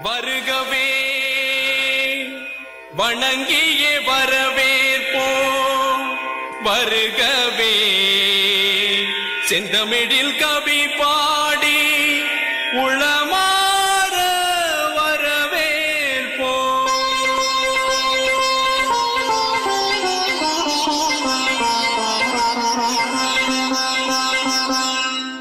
வருகவே வணங்கியே வரவேற்போம் வருகவே செந்தமிழில் கவி பாடி உளமாற வரவேற்போம்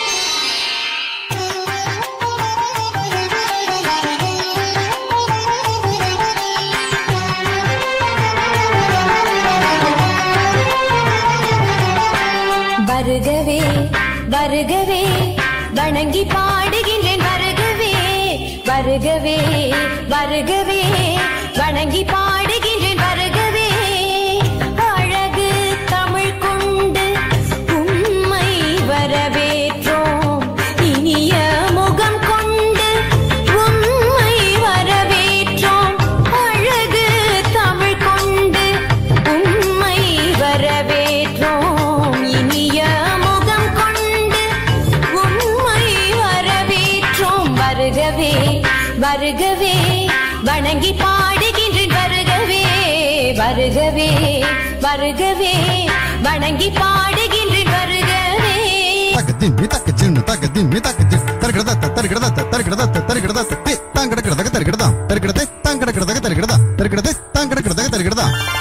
வருகவே வருகவே வணங்கி பாடுகின்றேன் வருகவே வருகவே வருகவே வணங்கி பாடுகின்றேன் வருகவே அழகு தமிழ் கொண்டு உம்மை வரவேற்றோம் இனிய முகம் கொண்டு உம்மை வரவேற்றோம் அழகு தமிழ் கொண்டு உம்மை வரவேற்றோம் இனிய முகம் கொண்டு உம்மை வரவேற்றோம் வருகவே வருகவே வணங்கி பாடுகின்றேன் வருகவே வருகவே வருகவே வணங்கி பாடுகின்றேன் வருகவே தக்கத்தின் தக்கச்சின் தக்கத்தின் தக்கச்சின் தருகிறத தருகிறத தருகிறத தருகிறத தாங்கடக்கிறத தருகிறதா தருகிறதே தாங்கடக்கிறத தருகிறதா தருகிறதே தாங்கடக்கிறத தருகிறதா